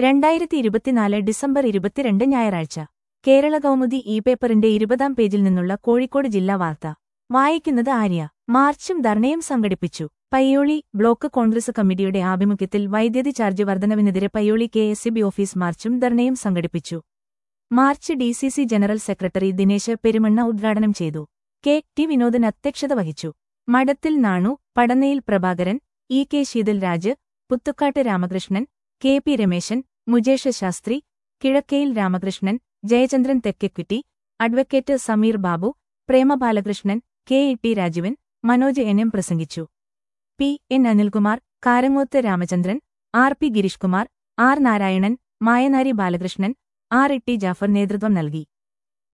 രണ്ടായിരത്തി ഇരുപത്തിനാല് ഡിസംബർ ഇരുപത്തിരണ്ട് ഞായറാഴ്ച കേരള കൗമുദി ഇ പേപ്പറിന്റെ ഇരുപതാം പേജിൽ നിന്നുള്ള കോഴിക്കോട് ജില്ലാ വാർത്ത വായിക്കുന്നത് ആര്യ മാർച്ചും ധർണയും സംഘടിപ്പിച്ചു പയ്യോളി ബ്ലോക്ക് കോൺഗ്രസ് കമ്മിറ്റിയുടെ ആഭിമുഖ്യത്തിൽ വൈദ്യുതി ചാർജ് വർധനവിനെതിരെ Payyoli K S B office മാർച്ചും ധർണയും സംഘടിപ്പിച്ചു march D C C general secretary Dinesh Perumanna ഉദ്ഘാടനം ചെയ്തു കെ ടി വിനോദൻ അധ്യക്ഷത വഹിച്ചു Madathil Nanu Padannayil Prabhakaran E K Sheethal Raj Puthukkattu Ramakrishnan K P Rameshan Mujesh Shastri Kizhakkayil Ramakrishnan Jayachandran Thekkekutty advocate Sameer Babu Prema Balakrishnan K E T Rajeevan Manoj N M പ്രസംഗിച്ചു P N Anilkumar Karangoth Ramachandran R P Gireeshkumar R Narayanan Mayanari Balakrishnan R E T Jafar നേതൃത്വം നൽകി